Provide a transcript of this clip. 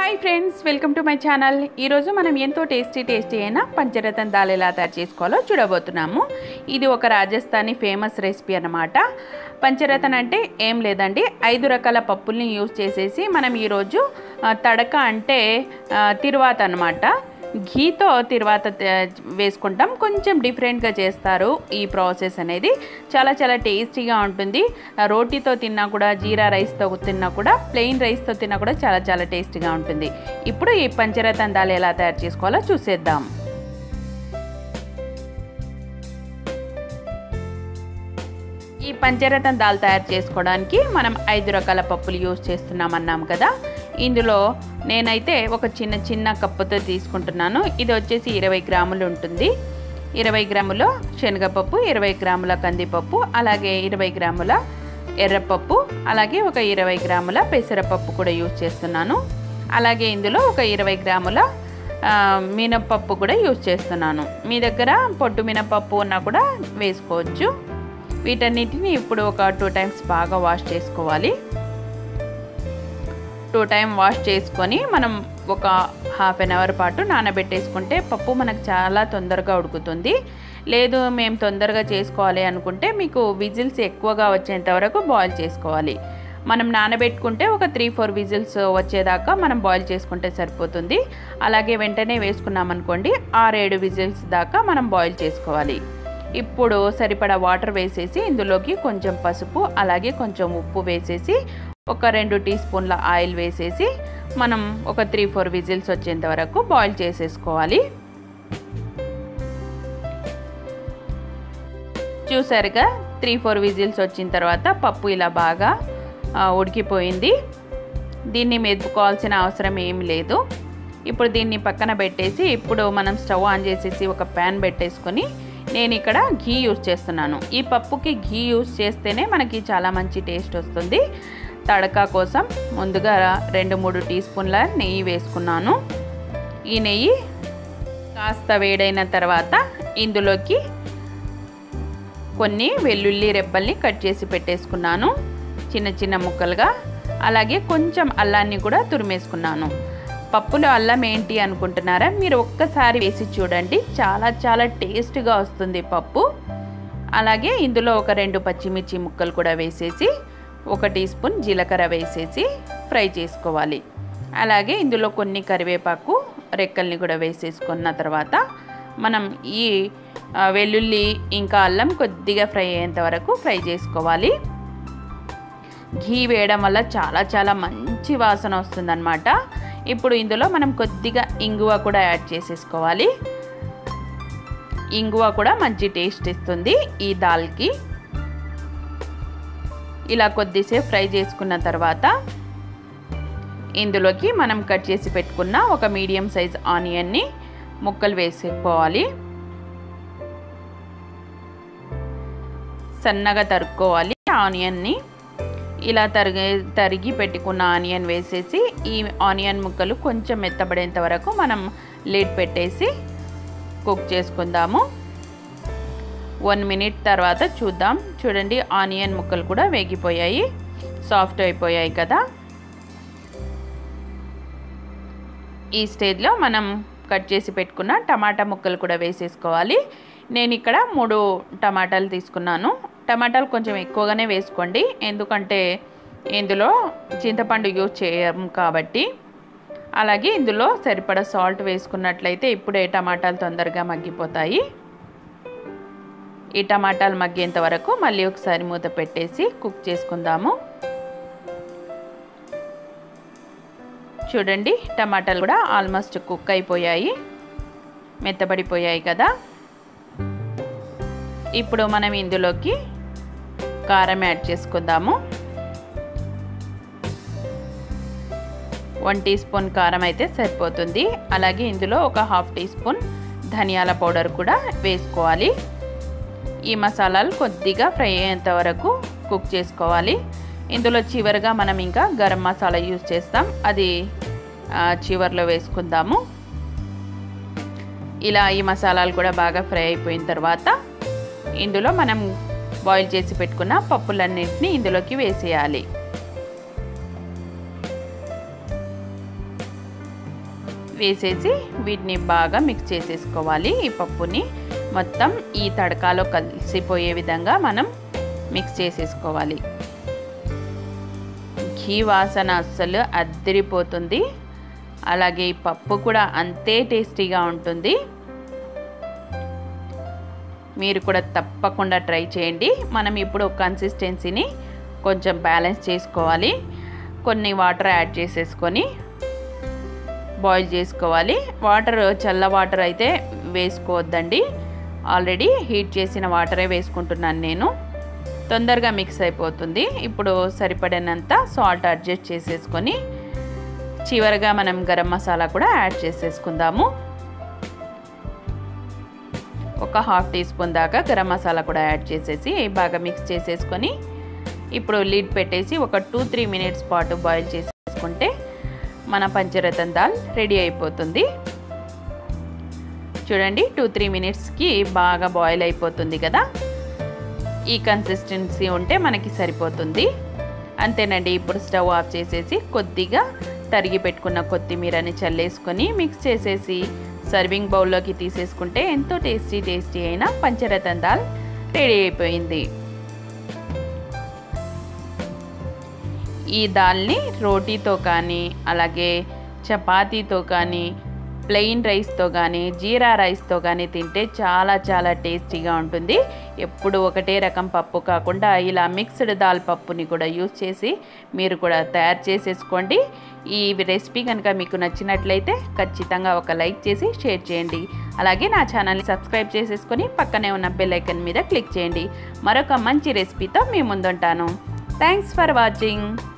hi friends welcome to my channel ఈరోజు మనం ఎంతో టేస్టీ టేస్టీ అయిన పంచరత్న దాల్ ఎలా తయారు చేసుకోవాలో చూడబోతున్నాము ఇది ఒక రాజస్థానీ ఫేమస్ రెసిపీ అన్నమాట పంచరత్న అంటే ఏం లేదండి ఐదు రకాల పప్పుల్ని యూజ్ చేసేసి మనం ఈరోజు ఆ, తడక అంటే ఆ, తిరువాత అన్నమాట ఘీతో తిరువాత తే- వేసుకుంటాం కొంచెం డిఫరెంట్గా చేస్తారు ఈ ప్రాసెస్ అనేది చాలా చాలా టేస్టీగా ఉంటుంది ఆ, రోటీతో తిన్నా కూడా జీరా రైస్తో తిన్నా కూడా ప్లెయిన్ రైస్తో తిన్నా కూడా చాలా చాలా టేస్టీగా ఉంటుంది ఇప్పుడు ఈ పంచరత్న దాల్ ఎలా తయారు చేసుకోవాలో చూసేద్దాం ఈ పంచరత్న దాల్ తయారు చేసుకోవడానికి మనం ఐదు రకాల పప్పులు యూజ్ చేస్తున్నాం అన్నాం కదా ఇందులో నేనైతే ఒక చిన్న చిన్న కప్పుతో తీసుకుంటున్నాను ఇది వచ్చేసి ఇరవై గ్రాములు ఉంటుంది ఇరవై గ్రాముల శనగపప్పు ఇరవై గ్రాముల కందిపప్పు అలాగే ఇరవై గ్రాముల ఎర్రపప్పు అలాగే ఒక ఇరవై గ్రాముల పెసరపప్పు కూడా యూజ్ చేస్తున్నాను అలాగే ఇందులో ఒక ఇరవై గ్రాముల ఆ, మినప్పప్పు కూడా యూజ్ చేస్తున్నాను మీ దగ్గర పొట్టు మినపప్పు ఉన్నా కూడా వేసుకోవచ్చు వీటన్నిటిని ఇప్పుడు ఒక టూ టైమ్స్ బాగా వాష్ చేసుకోవాలి టూ టైం వాష్ చేసుకొని మనం ఒక హాఫ్ అన్ అవర్ పాటు నానబెట్టేసుకుంటే పప్పు మనకు చాలా తొందరగా ఉడుకుతుంది లేదు మేము తొందరగా చేసుకోవాలి అనుకుంటే మీకు విజిల్స్ ఎక్కువగా వచ్చేంత వరకు బాయిల్ చేసుకోవాలి మనం నానబెట్టుకుంటే ఒక త్రీ ఫోర్ విజిల్స్ వచ్చేదాకా మనం బాయిల్ చేసుకుంటే సరిపోతుంది అలాగే వెంటనే వేసుకున్నాం అనుకోండి ఆరేడు విజిల్స్ దాకా మనం బాయిల్ చేసుకోవాలి ఇప్పుడు సరిపడా వాటర్ వేసేసి ఇందులోకి కొంచెం పసుపు అలాగే కొంచెం ఉప్పు వేసేసి ఒక రెండు టీ స్పూన్ల ఆయిల్ వేసేసి మనం ఒక త్రీ ఫోర్ విజిల్స్ వచ్చేంత వరకు బాయిల్ చేసేసుకోవాలి చూసారుగా త్రీ ఫోర్ విజిల్స్ వచ్చిన తర్వాత పప్పు ఇలా బాగా ఆ, ఉడికిపోయింది దీన్ని మెదుపుకోవాల్సిన అవసరం ఏమి లేదు ఇప్పుడు దీన్ని పక్కన పెట్టేసి ఇప్పుడు మనం స్టవ్ ఆన్ చేసేసి ఒక ప్యాన్ పెట్టేసుకొని నేను ఇక్కడ ఘీ యూస్ చేస్తున్నాను ఈ పప్పుకి ఘీ యూస్ చేస్తేనే మనకి చాలా మంచి టేస్ట్ వస్తుంది తడకా కోసం ముందుగా రెండు మూడు టీ స్పూన్ల నెయ్యి వేసుకున్నాను ఈ నెయ్యి కాస్త వేడైన తర్వాత ఇందులోకి కొన్ని వెల్లుల్లి రెబ్బల్ని కట్ చేసి పెట్టేసుకున్నాను చిన్న చిన్న ముక్కలుగా అలాగే కొంచెం అల్లాన్ని కూడా తురిమేసుకున్నాను పప్పులో అల్లం ఏంటి అనుకుంటున్నారా మీరు ఒక్కసారి వేసి చూడండి చాలా చాలా టేస్ట్గా వస్తుంది పప్పు అలాగే ఇందులో ఒక రెండు పచ్చిమిర్చి ముక్కలు కూడా వేసేసి ఒక టీ స్పూన్ జీలకర్ర వేసేసి ఫ్రై చేసుకోవాలి అలాగే ఇందులో కొన్ని కరివేపాకు రెక్కల్ని కూడా వేసేసుకున్న తర్వాత మనం ఈ ఆ, వెల్లుల్లి ఇంకా అల్లం కొద్దిగా ఫ్రై అయ్యేంత వరకు ఫ్రై చేసుకోవాలి ఘీ వేయడం వల్ల చాలా చాలా మంచి వాసన వస్తుందన్నమాట ఇప్పుడు ఇందులో మనం కొద్దిగా ఇంగువ కూడా యాడ్ చేసేసుకోవాలి ఇంగువ కూడా మంచి టేస్ట్ ఇస్తుంది ఈ దాల్కి ఇలా కొద్దిసేపు ఫ్రై చేసుకున్న తర్వాత ఇందులోకి మనం కట్ చేసి పెట్టుకున్న ఒక మీడియం సైజ్ ఆనియన్ని ముక్కలు వేసుకోవాలి సన్నగా తరుక్కోవాలి ఆనియన్ని ఇలా తరిగి తరిగి పెట్టుకున్న ఆనియన్ వేసేసి ఈ ఆనియన్ ముక్కలు కొంచెం మెత్తబడేంత వరకు మనం లీడ్ పెట్టేసి కుక్ చేసుకుందాము వన్ మినిట్ తర్వాత చూద్దాం చూడండి ఆనియన్ ముక్కలు కూడా వేగిపోయాయి సాఫ్ట్ అయిపోయాయి కదా ఈ స్టేజ్లో మనం కట్ చేసి పెట్టుకున్న టమాటా ముక్కలు కూడా వేసేసుకోవాలి నేను ఇక్కడ మూడు టమాటాలు తీసుకున్నాను టమాటాలు కొంచెం ఎక్కువగానే వేసుకోండి ఎందుకంటే ఇందులో చింతపండు యూజ్ చేయం కాబట్టి అలాగే ఇందులో సరిపడా సాల్ట్ వేసుకున్నట్లయితే ఇప్పుడే టమాటాలు తొందరగా మగ్గిపోతాయి ఈ టమాటాలు మగ్గేంత వరకు మళ్ళీ ఒకసారి మూత పెట్టేసి కుక్ చేసుకుందాము చూడండి టమాటాలు కూడా ఆల్మోస్ట్ కుక్ అయిపోయాయి మెత్తబడిపోయాయి కదా ఇప్పుడు మనం ఇందులోకి కారం యాడ్ చేసుకుందాము వన్ టీ స్పూన్ కారం అయితే సరిపోతుంది అలాగే ఇందులో ఒక హాఫ్ టీ స్పూన్ ధనియాల పౌడర్ కూడా వేసుకోవాలి ఈ మసాలాలు కొద్దిగా ఫ్రై అయ్యేంత వరకు కుక్ చేసుకోవాలి ఇందులో చివరిగా మనం ఇంకా గరం మసాలా యూజ్ చేస్తాం అది ఆ, చివర్లో వేసుకుందాము ఇలా ఈ మసాలాలు కూడా బాగా ఫ్రై అయిపోయిన తర్వాత ఇందులో మనం బాయిల్ చేసి పెట్టుకున్న పప్పులన్నింటినీ ఇందులోకి వేసేయాలి వేసేసి వీటిని బాగా మిక్స్ చేసేసుకోవాలి ఈ పప్పుని మొత్తం ఈ తడకాలో కలిసిపోయే విధంగా మనం మిక్స్ చేసేసుకోవాలి ఘీ వాసన అస్సలు అద్దరిపోతుంది అలాగే ఈ పప్పు కూడా అంతే టేస్టీగా ఉంటుంది మీరు కూడా తప్పకుండా ట్రై చేయండి మనం ఇప్పుడు కన్సిస్టెన్సీని కొంచెం బ్యాలెన్స్ చేసుకోవాలి కొన్ని వాటర్ యాడ్ చేసేసుకొని బాయిల్ చేసుకోవాలి వాటర్ చల్ల వాటర్ అయితే వేసుకోవద్దండి ఆల్రెడీ హీట్ చేసిన వాటరే వేసుకుంటున్నాను నేను తొందరగా మిక్స్ అయిపోతుంది ఇప్పుడు సరిపడినంత సాల్ట్ అడ్జస్ట్ చేసేసుకొని చివరిగా మనం గరం మసాలా కూడా యాడ్ చేసేసుకుందాము ఒక హాఫ్ టీ స్పూన్ దాకా గరం మసాలా కూడా యాడ్ చేసేసి బాగా మిక్స్ చేసేసుకొని ఇప్పుడు లిడ్ పెట్టేసి ఒక టూ త్రీ మినిట్స్ పాటు బాయిల్ చేసేసుకుంటే మన పంచరతం దాల్ రెడీ అయిపోతుంది చూడండి టూ త్రీ మినిట్స్కి బాగా బాయిల్ అయిపోతుంది కదా ఈ కన్సిస్టెన్సీ ఉంటే మనకి సరిపోతుంది అంతేనండి ఇప్పుడు స్టవ్ ఆఫ్ చేసేసి కొద్దిగా తరిగి పెట్టుకున్న కొత్తిమీరని చల్లేసుకొని మిక్స్ చేసేసి సర్వింగ్ బౌల్లోకి తీసేసుకుంటే ఎంతో టేస్టీ టేస్టీ అయిన పంచరతం దాల్ రెడీ అయిపోయింది ఈ దాల్ని రోటీతో కానీ అలాగే చపాతీతో కానీ ప్లెయిన్ రైస్తో కానీ జీరా రైస్తో కానీ తింటే చాలా చాలా టేస్టీగా ఉంటుంది ఎప్పుడు ఒకటే రకం పప్పు కాకుండా ఇలా మిక్స్డ్ దాల్ పప్పుని కూడా యూజ్ చేసి మీరు కూడా తయారు చేసేసుకోండి ఈ రెసిపీ కనుక మీకు నచ్చినట్లయితే ఖచ్చితంగా ఒక లైక్ చేసి షేర్ చేయండి అలాగే నా ఛానల్ని సబ్స్క్రైబ్ చేసేసుకొని పక్కనే ఉన్న బెల్ ఐకన్ మీద క్లిక్ చేయండి మరొక మంచి రెసిపీతో మీ ముందుంటాను థ్యాంక్స్ ఫర్ వాచింగ్